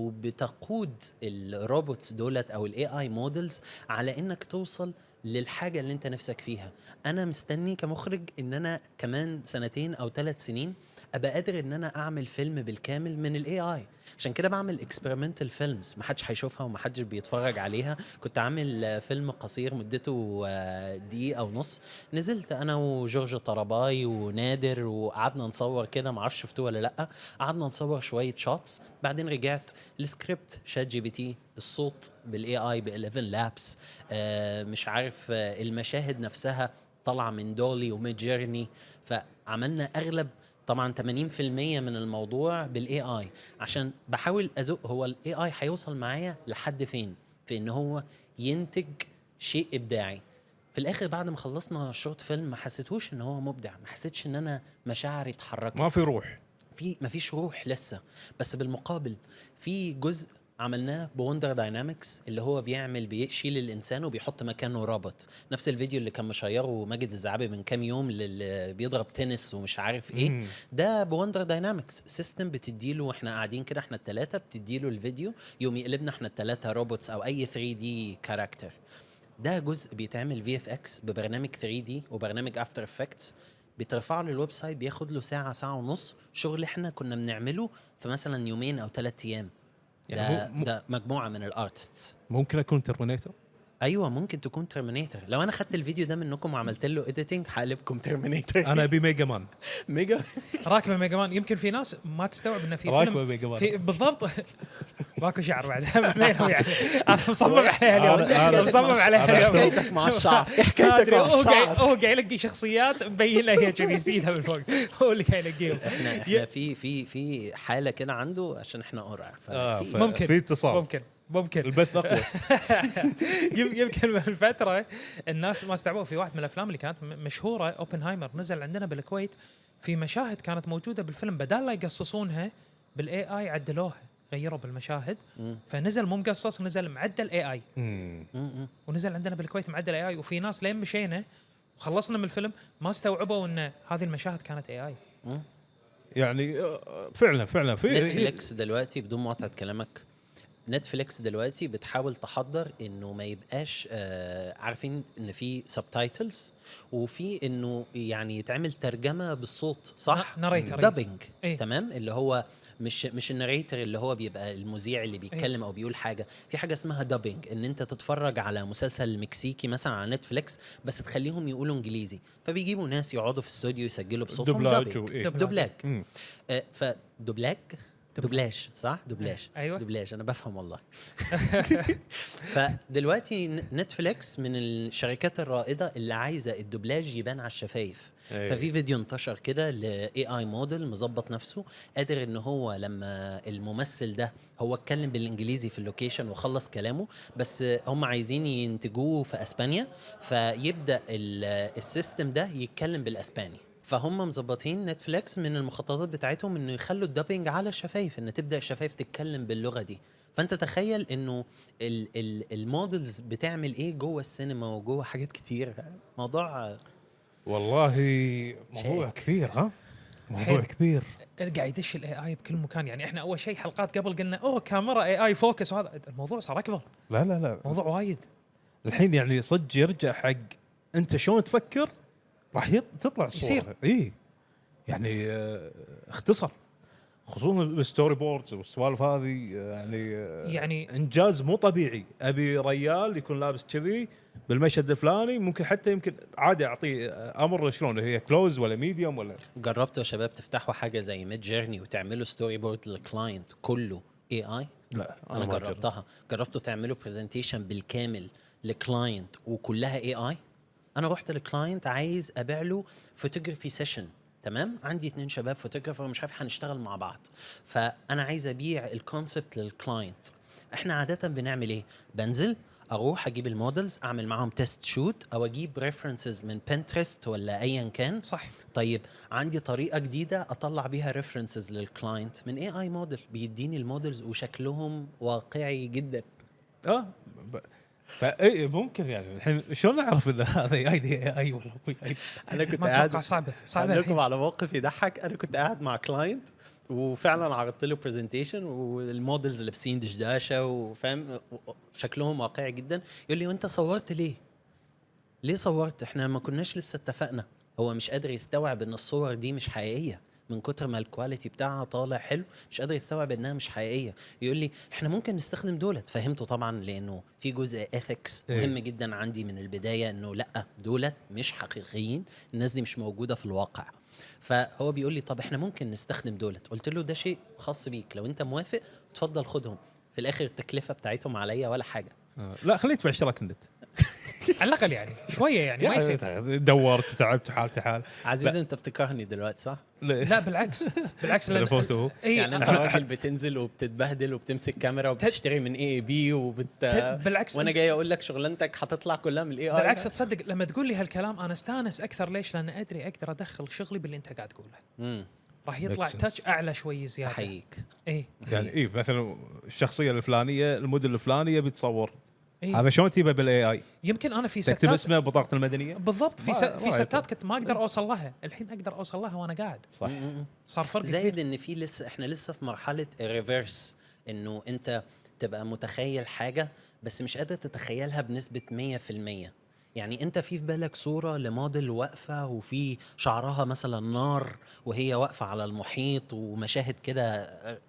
وبتقود الروبوتس دولت او الاي اي مودلز على انك توصل للحاجه اللي انت نفسك فيها انا مستني كمخرج ان انا كمان سنتين او ثلاث سنين ابقى قادر ان انا اعمل فيلم بالكامل من الاي اي عشان كده بعمل اكسبيرمنتال فيلمز ما حدش هيشوفها وما حدش بيتفرج عليها كنت عامل آه، فيلم قصير مدته آه، دقيقه ونص نزلت انا وجورج طرباي ونادر وقعدنا نصور كده ما اعرفش شفتوه ولا لا قعدنا نصور شويه شوتس بعدين رجعت السكريبت شات جي بي تي الصوت بالاي اي ب 11 لابس آه مش عارف آه المشاهد نفسها طالعه من دولي وميد جيرني فعملنا اغلب طبعا 80% من الموضوع بالاي اي عشان بحاول ازق هو الاي اي هيوصل معايا لحد فين في ان هو ينتج شيء ابداعي في الاخر بعد ما خلصنا الشورت فيلم ما حسيتوش ان هو مبدع ما حسيتش ان انا مشاعري اتحركت ما في روح في مفيش روح لسه بس بالمقابل في جزء عملناه بوندر داينامكس اللي هو بيعمل بيشيل الانسان وبيحط مكانه رابط نفس الفيديو اللي كان مشيره ماجد الزعابي من كام يوم اللي بيضرب تنس ومش عارف ايه مم. ده بوندر داينامكس سيستم بتديله واحنا قاعدين كده احنا الثلاثه بتديله الفيديو يوم يقلبنا احنا الثلاثه روبوتس او اي 3 دي كاركتر ده جزء بيتعمل في اف اكس ببرنامج 3 دي وبرنامج افتر افكتس بترفعه للويب سايت بياخد له ساعه ساعه ونص شغل احنا كنا بنعمله في مثلا يومين او ثلاث ايام ده, يعني مو- ده مجموعه من الارتستس ممكن اكون ترمينيتور ايوه ممكن تكون ترمينيتور لو انا خدت الفيديو ده منكم وعملت له اديتنج هقلبكم ترمينيتور انا ابي ميجا مان ميجا راكبه ميجا مان يمكن في ناس ما تستوعب انه في راكبه فيلم ميجا مان في بالضبط ماكو شعر بعد ما هو يعني انا مصمم عليها اليوم أنا- أنا- انا مصمم عليها أنا اليوم حكايتك مع الشعر ما حكايتك ادري مع هو قاعد الشعر هو قاعد يلقي شخصيات مبين له هي كذي يزيدها من فوق هو اللي قاعد يلقيهم احنا احنا في في في حاله كده عنده عشان احنا قرع آه، ففي ف- ممكن. في اتصال ممكن ممكن البث اقوى يم- يمكن من فتره الناس ما استوعبوا في واحد من الافلام اللي كانت م- مشهوره اوبنهايمر نزل عندنا بالكويت في مشاهد كانت موجوده بالفيلم بدال لا يقصصونها بالاي اي عدلوها غيروا بالمشاهد مم. فنزل مو مقصص نزل معدل اي اي مم. مم. ونزل عندنا بالكويت معدل اي اي وفي ناس لين مشينا وخلصنا من الفيلم ما استوعبوا ان هذه المشاهد كانت اي اي مم. يعني آه، فعلا فعلا في نتفليكس دلوقتي بدون مقاطعه كلامك نتفليكس دلوقتي بتحاول تحضر انه ما يبقاش آه عارفين ان في سبتايتلز وفي انه يعني يتعمل ترجمه بالصوت صح؟ ناريتر دبنج إيه. تمام اللي هو مش مش الناريتر اللي هو بيبقى المذيع اللي بيتكلم او بيقول حاجه في حاجه اسمها دبنج ان انت تتفرج على مسلسل مكسيكي مثلا على نتفليكس بس تخليهم يقولوا انجليزي فبيجيبوا ناس يقعدوا في استوديو يسجلوا بصوتهم دوبلاج dubbing. وإيه. دبلاج. دوبلاج مم. آه، فدوبلاج دوبلاج صح دوبلاج ايوه دوبلاج انا بفهم والله فدلوقتي ن- نتفليكس من الشركات الرائده اللي عايزه الدوبلاج يبان على الشفايف إيه. ففي فيديو انتشر كده لاي اي موديل مظبط نفسه قادر ان هو لما الممثل ده هو اتكلم بالانجليزي في اللوكيشن وخلص كلامه بس هم عايزين ينتجوه في اسبانيا فيبدا ال- السيستم ده يتكلم بالاسباني فهم مظبطين نتفليكس من المخططات بتاعتهم انه يخلوا الدبنج على الشفايف ان تبدا الشفايف تتكلم باللغه دي فانت تخيل انه ال- ال- المودلز بتعمل ايه جوه السينما وجوه حاجات كتير موضوع والله موضوع شيك. كبير ها موضوع حلو. كبير قاعد يدش الاي اي بكل مكان يعني احنا اول شيء حلقات قبل قلنا اوه كاميرا اي اي فوكس وهذا الموضوع صار اكبر لا لا لا موضوع وايد الحين يعني صدق يرجع حق انت شلون تفكر راح يط- تطلع الصوره يصير. اي يعني آه، اختصر خصوصا بالستوري بوردز والسوالف هذه آه، يعني آه، يعني انجاز مو طبيعي ابي ريال يكون لابس كذي بالمشهد الفلاني ممكن حتى يمكن عادي اعطيه آه، امر شلون هي كلوز ولا ميديوم ولا جربتوا يا شباب تفتحوا حاجه زي ميد جيرني وتعملوا ستوري بورد للكلاينت كله اي اي لا انا ما جربتها جربتوا تعملوا برزنتيشن بالكامل لكلاينت وكلها اي اي انا رحت لكلاينت عايز ابيع له فوتوغرافي سيشن تمام عندي اتنين شباب فوتوغرافر مش عارف هنشتغل مع بعض فانا عايز ابيع الكونسبت للكلاينت احنا عاده بنعمل ايه بنزل اروح اجيب المودلز اعمل معاهم تيست شوت او اجيب ريفرنسز من بنترست ولا ايا كان صح طيب عندي طريقه جديده اطلع بيها ريفرنسز للكلاينت من اي اي موديل بيديني المودلز وشكلهم واقعي جدا اه ب... فاي ممكن يعني الحين شلون نعرف ان هذا اي دي اي والله مو AI؟ انا كنت ما قاعد اتوقع صعبه صعبه اقول لكم الحين. على موقف يضحك انا كنت قاعد مع كلاينت وفعلا عرضت له برزنتيشن والمودلز لابسين دشداشه وفاهم شكلهم واقعي جدا يقول لي وانت صورت ليه؟ ليه صورت؟ احنا ما كناش لسه اتفقنا هو مش قادر يستوعب ان الصور دي مش حقيقيه من كتر ما الكواليتي بتاعها طالع حلو مش قادر يستوعب انها مش حقيقيه يقول لي احنا ممكن نستخدم دولت فهمته طبعا لانه في جزء اثكس إيه. مهم جدا عندي من البدايه انه لا دولت مش حقيقيين الناس دي مش موجوده في الواقع فهو بيقول لي طب احنا ممكن نستخدم دولت قلت له ده شيء خاص بيك لو انت موافق اتفضل خدهم في الاخر التكلفه بتاعتهم عليا ولا حاجه آه. لا خليك تدفع اشتراك النت على الاقل يعني شويه يعني ما يصير يعني دورت تعبت حالت حال عزيز انت بتكرهني دلوقتي صح لا بالعكس بالعكس لأن- فوتو اي يعني انت أنا- راجل بتنزل وبتتبهدل وبتمسك كاميرا وبتشتري من اي اي بي وبت بالعكس وانا أنت- جاي اقول لك شغلانتك هتطلع كلها من الاي اي بالعكس تصدق لما تقول لي هالكلام انا استانس اكثر ليش؟ لان ادري اقدر ادخل شغلي باللي انت قاعد تقوله امم راح يطلع Makes sense. تاتش اعلى شوي زياده احييك اي يعني اي مثلا الشخصيه الفلانيه الموديل الفلانيه بتصور اي هذا شلون تجيبه بالاي اي؟ يمكن انا في تكتب ستات اسمه بطاقه المدنيه بالضبط في ما- س... ما في ستات يطلع. كنت ما اقدر اوصل لها الحين اقدر اوصل لها وانا قاعد صح مم. صار فرق زايد كبير. ان في لسه احنا لسه في مرحله الريفرس انه انت تبقى متخيل حاجه بس مش قادر تتخيلها بنسبه 100% يعني انت في في بالك صوره لموديل واقفه وفي شعرها مثلا نار وهي واقفه على المحيط ومشاهد كده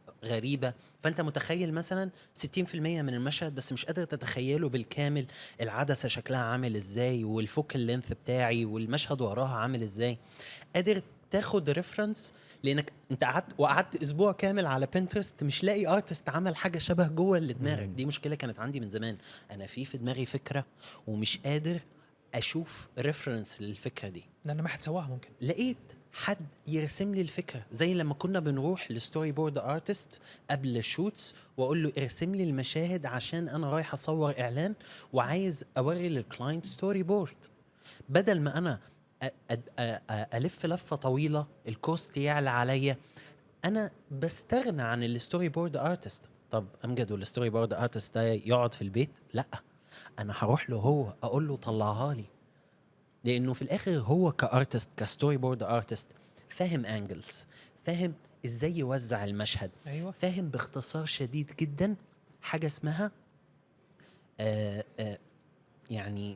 غريبه فانت متخيل مثلا 60% من المشهد بس مش قادر تتخيله بالكامل العدسه شكلها عامل ازاي والفوكال لينث بتاعي والمشهد وراها عامل ازاي قادر تاخد ريفرنس لانك انت قعدت وقعدت اسبوع كامل على بنترست مش لاقي ارتست عمل حاجه شبه جوه اللي دماغك دي مشكله كانت عندي من زمان انا في في دماغي فكره ومش قادر اشوف ريفرنس للفكره دي لان ما حد سواها ممكن لقيت حد يرسم لي الفكره زي لما كنا بنروح لستوري بورد ارتست قبل الشوتس واقول له ارسم لي المشاهد عشان انا رايح اصور اعلان وعايز اوري للكلاينت ستوري بورد بدل ما انا أ- أد- أ- أ- الف لفه طويله الكوست يعلى عليا انا بستغنى عن الستوري بورد ارتست طب امجد والستوري بورد ارتست ده يقعد في البيت لا انا هروح له هو اقول له طلعها لي لانه في الاخر هو كارتست كستوري بورد ارتست فاهم انجلز فاهم ازاي يوزع المشهد ايوه فاهم باختصار شديد جدا حاجه اسمها آه آه يعني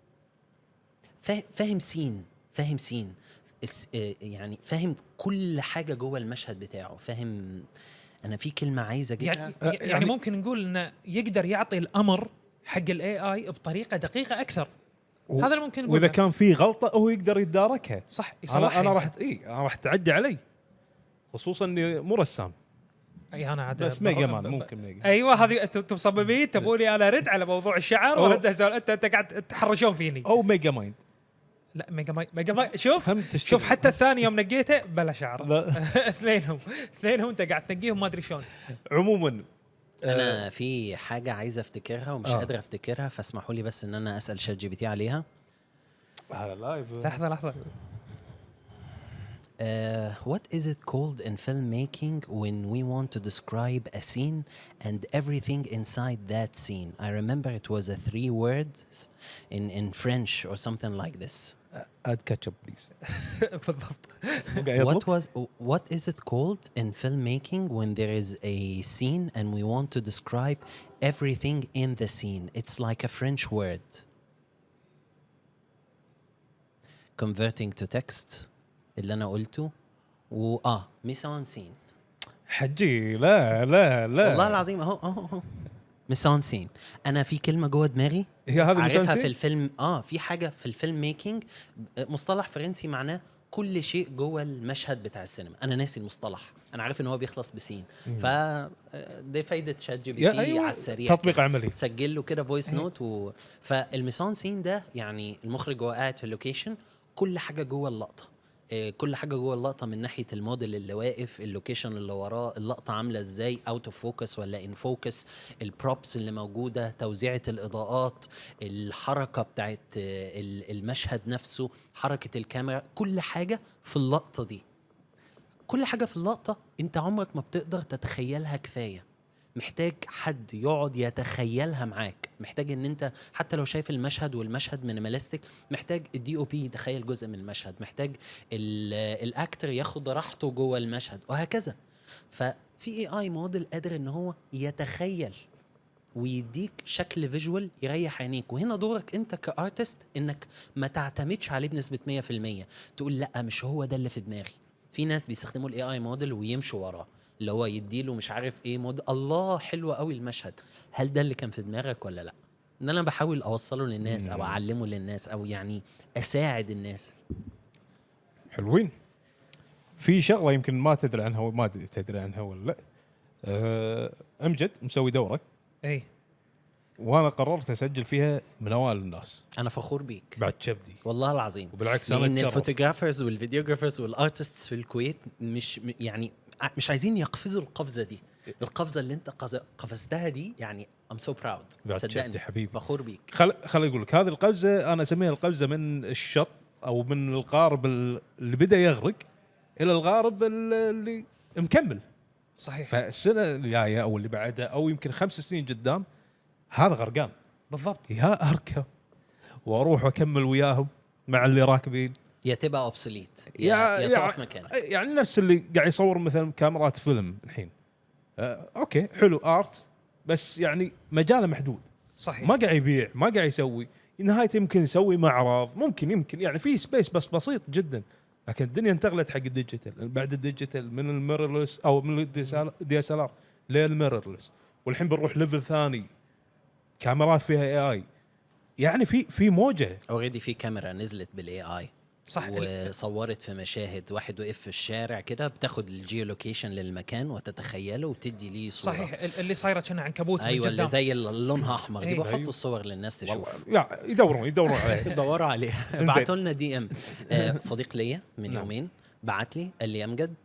فا- فاهم سين فاهم سين الس- آه، يعني فاهم كل حاجه جوه المشهد بتاعه فاهم انا في كلمه عايز اجيبها يعني, أه، يعني, يعني- ممكن نقول انه يقدر يعطي الامر حق الاي اي بطريقه دقيقه اكثر و- هذا اللي ممكن نقوله واذا كان في غلطه هو يقدر يتداركها صح انا يصلحها انا راح يمكن. اي انا راح تعدي علي خصوصا اني مو رسام اي انا عاد بس ب- ميجا ب- مان ب- ممكن ميجا ايوه هذه انتم أنتم مصممين تبوني انا ارد على موضوع الشعر أو- وارد أسأل- انت انت قاعد تتحرشون فيني او ميجا مايند لا ميجا ماي ميجا ماي شوف هم تشتغل. شوف حتى الثاني يوم نقيته بلا شعر لا. اثنينهم اثنينهم انت قاعد تنقيهم ما ادري شلون عموما انا في حاجه عايز افتكرها ومش آه. قادر افتكرها فاسمحوا لي بس ان انا اسال شات جي بي تي عليها هذا لايف لحظه لحظه Uh, what is it called in filmmaking when we want to describe a scene and everything inside that scene? I remember it was a three words in, in French or something like this. اد كاتشب بليز بالضبط What was what is it called in filmmaking when there is a scene and we want to describe everything in the scene? It's like a French word. Converting to text اللي انا قلته و اه ميسون سين حجي لا لا لا والله العظيم اهو اهو اهو ميسون سين انا في كلمه جوه دماغي هي هذه عارفها مسلسل؟ في الفيلم اه في حاجه في الفيلم ميكينج مصطلح فرنسي معناه كل شيء جوه المشهد بتاع السينما انا ناسي المصطلح انا عارف ان هو بيخلص بسين ف آه، دي فايده شات جي بي يا تي أيوة، على السريع تطبيق كده. عملي سجل له كده فويس أيوة. نوت و... فالميسون سين ده يعني المخرج وهو قاعد في اللوكيشن كل حاجه جوه اللقطه آه، كل حاجه جوه اللقطه من ناحيه الموديل اللي واقف اللوكيشن اللي وراه اللقطه عامله ازاي اوت اوف فوكس ولا ان فوكس البروبس اللي موجوده توزيعه الاضاءات الحركه بتاعت آه، ال- المشهد نفسه حركه الكاميرا كل حاجه في اللقطه دي كل حاجه في اللقطه انت عمرك ما بتقدر تتخيلها كفايه محتاج حد يقعد يتخيلها معاك محتاج ان انت حتى لو شايف المشهد والمشهد مينيماليستيك محتاج الدي او بي يتخيل جزء من المشهد محتاج ال- الاكتر ياخد راحته جوه المشهد وهكذا ففي اي اي موديل قادر ان هو يتخيل ويديك شكل فيجوال يريح عينيك وهنا دورك انت كارتست انك ما تعتمدش عليه بنسبه 100% تقول لا مش هو ده اللي في دماغي في ناس بيستخدموا الاي اي موديل ويمشوا وراه اللي هو يديله مش عارف ايه موديل الله حلو قوي المشهد هل ده اللي كان في دماغك ولا لا ان انا بحاول اوصله للناس او مم. اعلمه للناس او يعني اساعد الناس حلوين في شغله يمكن ما تدري عنها وما تدري عنها ولا لا أه امجد مسوي دوره اي وانا قررت اسجل فيها من اوائل الناس انا فخور بيك بعد كبدي والله العظيم وبالعكس انا لان اتشرف. الفوتوغرافرز والفيديوغرافرز والارتستس في الكويت مش م- يعني ع- مش عايزين يقفزوا القفزه دي القفزه اللي انت قز- قفزتها دي يعني ام سو براود بعد كبدي صدقني حبيبي فخور بيك خل خل اقول لك هذه القفزه انا اسميها القفزه من الشط او من القارب ال- اللي بدا يغرق الى الغارب ال- اللي مكمل صحيح فالسنه الجايه او اللي بعدها او يمكن خمس سنين قدام هذا غرقان بالضبط يا اركب واروح واكمل وياهم مع اللي راكبين يا تبقى اوبسوليت يا- يا, يا يا- تقف مكانك يعني نفس اللي قاعد يصور مثلا كاميرات فيلم الحين آه اوكي حلو ارت بس يعني مجاله محدود صحيح ما قاعد يبيع ما قاعد يسوي نهايته يمكن يسوي معرض ممكن يمكن يعني في سبيس بس بسيط جدا لكن الدنيا انتقلت حق الديجيتال بعد الديجيتال من الميرورلس او من الدي اس ال ار للميرورلس والحين بنروح ليفل ثاني كاميرات فيها اي اي يعني في في موجه اوريدي في كاميرا نزلت بالاي اي صح ال- وصورت في مشاهد واحد وقف في الشارع كده بتاخد الجيو لوكيشن للمكان وتتخيله وتدي ليه صوره صحيح ال- اللي صايره كأنها عنكبوت من ايوه اللي قدام. زي اللي لونها احمر دي أيوة. بحطوا أيوة. الصور للناس تشوف والله يا يدورون يدورون عليه دوروا عليها إنزين. بعتوا لنا دي ام آه صديق ليا من نعم. يومين بعت لي قال لي يا امجد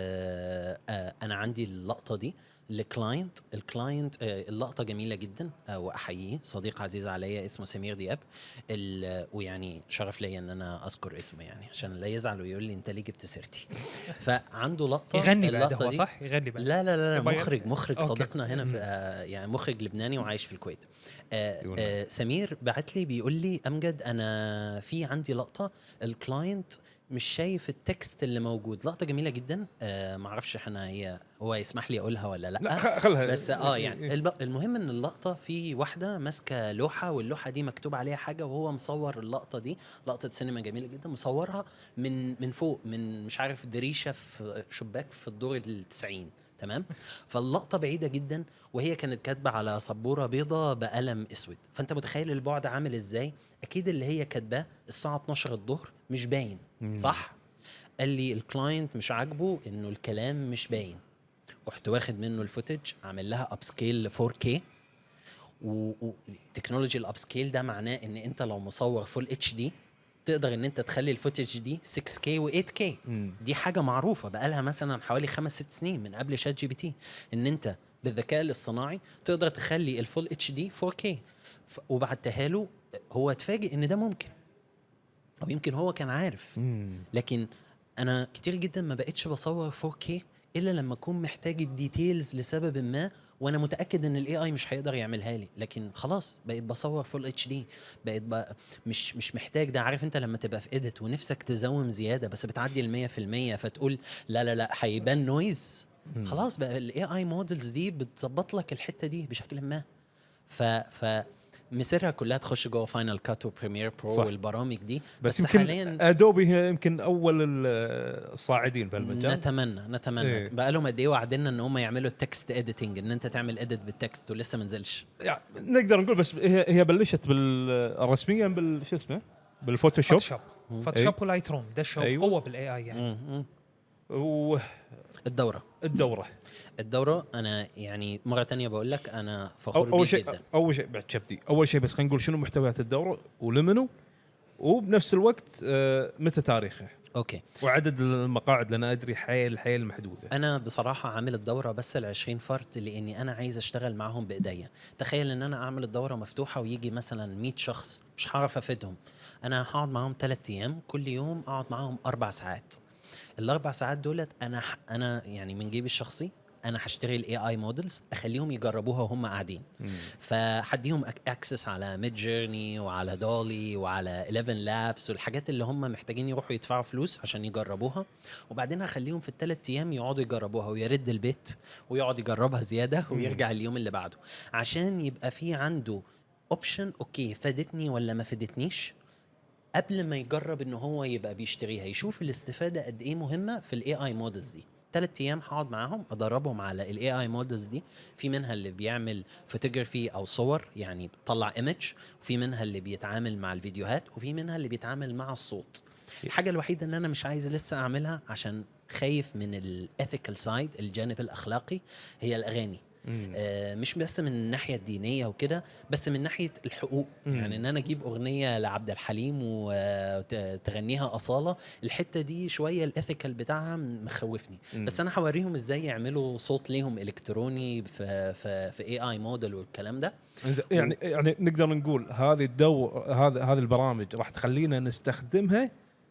آه آه انا عندي اللقطه دي لكلاينت الكلاينت آه اللقطه جميله جدا آه واحييه صديق عزيز عليا اسمه سمير دياب ال- ويعني شرف ليا ان انا اذكر اسمه يعني عشان لا يزعل ويقول لي انت ليه جبت سيرتي فعنده لقطه يغني بعد اللقطة هو دي- صح يغني بعد لا لا لا, لا يبغى مخرج مخرج أوكي. صديقنا هنا في آه يعني مخرج لبناني وعايش في الكويت آه يقول آه سمير بعت لي بيقول لي امجد انا في عندي لقطه الكلاينت مش شايف التكست اللي موجود لقطه جميله جدا آه معرفش احنا هي هو يسمح لي اقولها ولا لا, لا خ- خلها بس اه يعني الب- المهم ان اللقطه في واحده ماسكه لوحه واللوحه دي مكتوب عليها حاجه وهو مصور اللقطه دي لقطه سينما جميله جدا مصورها من من فوق من مش عارف دريشه في شباك في الدور التسعين تمام فاللقطه بعيده جدا وهي كانت كاتبه على سبوره بيضة بقلم اسود فانت متخيل البعد عامل ازاي اكيد اللي هي كاتباه الساعه 12 الظهر مش باين مم. صح قال لي الكلاينت مش عاجبه انه الكلام مش باين رحت واخد منه الفوتج عامل لها اب سكيل ل 4K وتكنولوجي الاب سكيل ده معناه ان انت لو مصور فول اتش دي تقدر ان انت تخلي الفوتج دي 6K و 8K مم. دي حاجه معروفه بقالها مثلا حوالي خمس ست سنين من قبل شات جي بي تي ان انت بالذكاء الاصطناعي تقدر تخلي الفول اتش دي 4K ف- وبعتها له هو اتفاجئ ان ده ممكن او يمكن هو كان عارف مم. لكن انا كتير جدا ما بقتش بصور 4K الا لما اكون محتاج الديتيلز لسبب ما وانا متاكد ان الاي اي مش هيقدر يعملها لي لكن خلاص بقيت بصور فول اتش دي بقيت بقى مش مش محتاج ده عارف انت لما تبقى في اديت ونفسك تزوم زياده بس بتعدي ال 100% فتقول لا لا لا هيبان نويز مم. خلاص بقى الاي اي مودلز دي بتظبط لك الحته دي بشكل ما ف ف مسيرها كلها تخش جوه فاينل كات وبريمير برو صح. والبرامج دي بس, بس يمكن حالياً- ادوبي هي يمكن اول ال- الصاعدين بهالمجال نتمنى نتمنى إيه. إيه؟ بقى لهم قد ايه وعدنا ان هم يعملوا التكست اديتنج ان انت تعمل اديت بالتكست ولسه ما نزلش يعني نقدر نقول بس هي هي بلشت بال رسميا بال شو اسمه بالفوتوشوب فوتوشوب فوتوشوب ولايت روم دشوا أيوة. قوه بالاي اي يعني مم. مم. والدوره الدوره الدوره انا يعني مره تانية بقول لك انا أو- فخور اول بيك شيء جدا اول شيء بعد شبتي اول شيء بس خلينا نقول شنو محتويات الدوره ولمنو وبنفس الوقت آه، متى تاريخه اوكي وعدد المقاعد لان ادري حيل حيل محدوده انا بصراحه عامل الدوره بس ال 20 فرد لاني انا عايز اشتغل معاهم بايديا تخيل ان انا اعمل الدوره مفتوحه ويجي مثلا 100 شخص مش هعرف افيدهم انا هقعد معاهم ثلاث ايام كل يوم اقعد معاهم اربع ساعات الاربع ساعات دولت انا ح- انا يعني من جيبي الشخصي انا هشتري الاي اي مودلز اخليهم يجربوها وهم قاعدين فهديهم اكسس على ميد جيرني وعلى دولي وعلى 11 لابس والحاجات اللي هم محتاجين يروحوا يدفعوا فلوس عشان يجربوها وبعدين هخليهم في الثلاث ايام يقعدوا يجربوها ويرد البيت ويقعد يجربها زياده ويرجع اليوم اللي بعده عشان يبقى في عنده اوبشن اوكي فادتني ولا ما فادتنيش قبل ما يجرب ان هو يبقى بيشتريها يشوف الاستفاده قد ايه مهمه في الاي اي مودلز دي ثلاث ايام هقعد معاهم ادربهم على الاي اي مودلز دي في منها اللي بيعمل فوتوغرافي او صور يعني بتطلع ايمج وفي منها اللي بيتعامل مع الفيديوهات وفي منها اللي بيتعامل مع الصوت الحاجه الوحيده اللي انا مش عايز لسه اعملها عشان خايف من الاثيكال سايد الجانب الاخلاقي هي الاغاني مم. آه، مش بس من الناحيه الدينيه وكده بس من ناحيه الحقوق مم. يعني ان انا اجيب اغنيه لعبد الحليم وتغنيها اصاله الحته دي شويه الاثيكال بتاعها مخوفني مم. بس انا هوريهم ازاي يعملوا صوت ليهم الكتروني في في في اي اي موديل والكلام ده إنزين، يعني يعني نقدر نقول هذه الدور هذا هذه البرامج راح تخلينا نستخدمها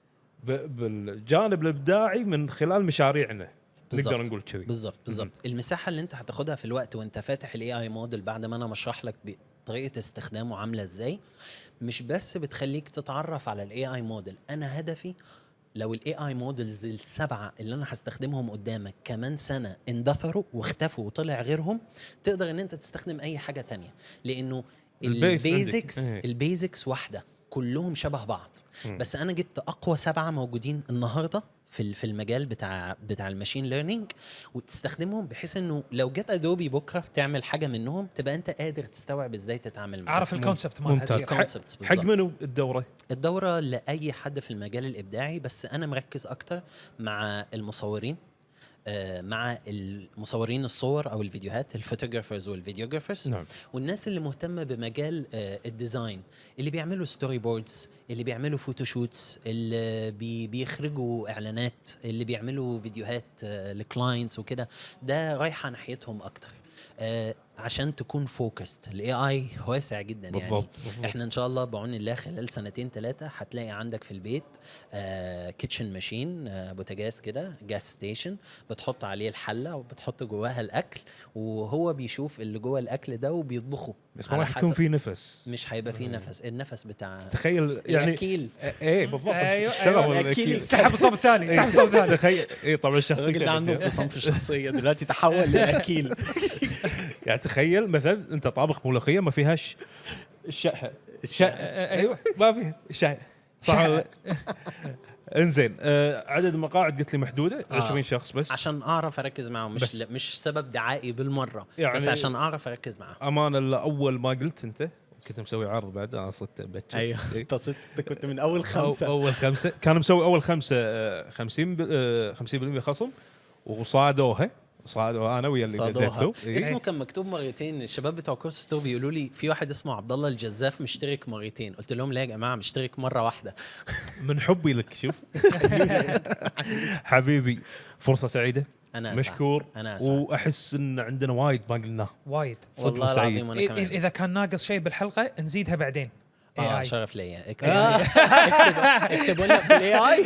ب- بالجانب الابداعي من خلال مشاريعنا بالظبط. نقدر نقول كذي بالظبط بالظبط المساحه اللي انت هتاخدها في الوقت وانت فاتح الاي اي موديل بعد ما انا مشرح لك طريقه استخدامه عامله ازاي مش بس بتخليك تتعرف على الاي اي موديل انا هدفي لو الاي اي موديلز السبعه اللي انا هستخدمهم قدامك كمان سنه اندثروا واختفوا وطلع غيرهم تقدر ان انت تستخدم اي حاجه تانية لانه البيس عندك. البيزكس إيه. البيزكس واحده كلهم شبه بعض مم. بس انا جبت اقوى سبعه موجودين النهارده في ال- في المجال بتاع بتاع الماشين ليرنينج وتستخدمهم بحيث انه لو جت ادوبي بكره تعمل حاجه منهم تبقى انت قادر تستوعب ازاي تتعامل معاها عارف الكونسبت مالها ممتاز. تصير. concepts حق بالظبط. منو الدوره؟ الدورة لأي حد في المجال الإبداعي بس أنا مركز أكتر مع المصورين آه، مع المصورين الصور او الفيديوهات الفوتوغرافرز والفيديوغرافرز نعم والناس اللي مهتمه بمجال آه، الديزاين اللي بيعملوا ستوري بوردز اللي بيعملوا فوتوشوتس اللي بي بيخرجوا اعلانات اللي بيعملوا فيديوهات لكلاينتس وكده ده رايحه ناحيتهم اكتر آه، عشان تكون فوكست الاي اي واسع جدا يعني بالضبط بالضبط. احنا ان شاء الله بعون الله خلال سنتين ثلاثه هتلاقي عندك في البيت آه كيتشن ماشين آه بوتاجاز كده جاس ستيشن بتحط عليه الحله وبتحط جواها الاكل وهو بيشوف اللي جوه الاكل ده وبيطبخه بس ما على راح يكون حسب- في نفس مش هيبقى فيه نفس النفس بتاع تخيل يعني الاكيل ايه بالضبط أيوة، اشتغل أيوة، الأكيل. سحب الصوب الثاني سحب الصوب الثاني تخيل اي طبعا الشخصيه الراجل ده عنده انفصام في الشخصيه دلوقتي تحول لاكيل يعني تخيل مثلا انت طابخ ملوخيه ما فيهاش الشقه الشقه ايوه ما فيها الشقه صح ولا لا؟ انزين آه عدد المقاعد قلت لي محدوده آه. 20 شخص بس عشان اعرف اركز معاهم مش بس. لا مش سبب دعائي بالمره يعني- بس عشان اعرف اركز معاهم امانه الا اول ما قلت انت كنت مسوي عرض بعد انا صرت بتشر ايوه إيه. انت صرت كنت من اول أو خمسه اول خمسه كان مسوي اول خمسه آه، 50 ب- آه، 50% خصم وصادوها صادوها انا ويا اللي صادوها. نزلته إيه. اسمه كان مكتوب مرتين الشباب بتوع كورس ستور بيقولوا لي في واحد اسمه عبد الله الجزاف مشترك مرتين قلت لهم لا يا جماعه مشترك مره واحده من حبي لك شوف حبيبي فرصه سعيده انا أسعد. مشكور انا اسعد واحس ان عندنا وايد ما قلناه وايد صدق والله سعيد. العظيم وانا إذ- كمان اذا كان ناقص شيء بالحلقه نزيدها بعدين اه AI. شرف ليا اكتب آه. اكتب اكتبوا لنا في الاي اي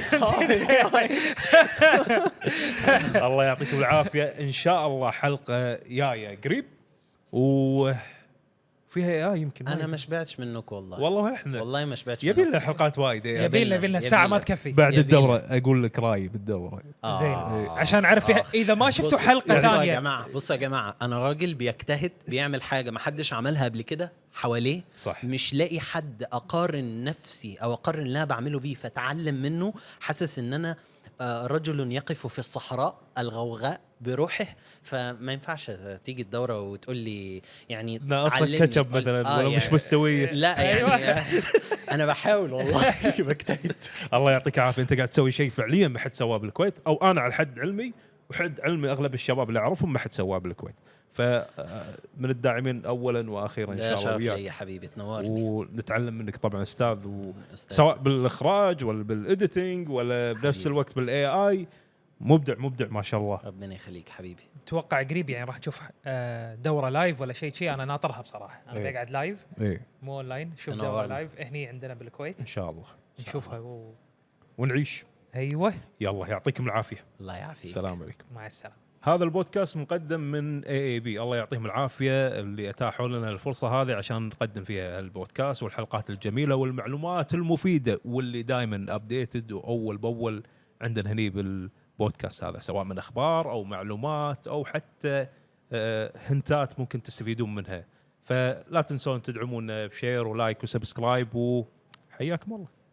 الله يعطيكم العافيه ان شاء الله حلقه جايه قريب و فيها اي يمكن انا وايد. ما شبعتش منك والله والله احنا والله ما شبعتش يبي منك. لنا حلقات وايد إيه. يبي لنا يبي يبي لنا لنا. الساعه ما تكفي بعد يبي الدوره اقول لك رايي بالدوره آه. زين عشان اعرف آه. اذا ما شفتوا بص- حلقه بصوا يا ثانيه جماعه بصوا يا جماعه انا راجل بيجتهد بيعمل حاجه ما حدش عملها قبل كده حواليه صح مش لاقي حد اقارن نفسي او اقارن اللي انا بعمله بيه فاتعلم منه حاسس ان انا آه، رجل يقف في الصحراء الغوغاء بروحه فما ينفعش تيجي الدوره وتقول لي يعني ناقصك علمني. كاتشب قول- مثلا آه ولا مش يعني- مستويه لا يعني انا بحاول والله بجتهد الله يعطيك العافيه انت قاعد تسوي شيء فعليا ما حد سواه بالكويت او انا على حد علمي وحد علمي اغلب الشباب اللي اعرفهم ما حد سواه بالكويت فمن الداعمين اولا واخيرا ان ده شاء الله شرف وياك لي يا حبيبي تنورني ونتعلم منك طبعا استاذ و... أستاذ. سواء بالاخراج ولا بالايديتنج ولا بنفس حبيبي. الوقت بالاي اي مبدع مبدع ما شاء الله ربنا يخليك حبيبي اتوقع قريب يعني راح تشوف آه، دوره لايف ولا شيء شيء انا ناطرها بصراحه انا إيه. بقعد لايف ايه مو اونلاين شوف تنورنا. دوره لايف هني عندنا بالكويت ان شاء الله نشوفها و... ونعيش ايوه يلا يعطيكم العافيه الله يعافيك السلام عليكم مع السلامه هذا البودكاست مقدم من اي اي بي الله يعطيهم العافيه اللي اتاحوا لنا الفرصه هذه عشان نقدم فيها البودكاست والحلقات الجميله والمعلومات المفيده واللي دائما ابديتد واول باول عندنا هني بالبودكاست هذا سواء من اخبار او معلومات او حتى آه، هنتات ممكن تستفيدون منها فلا تنسون تدعمونا بشير ولايك وسبسكرايب وحياكم الله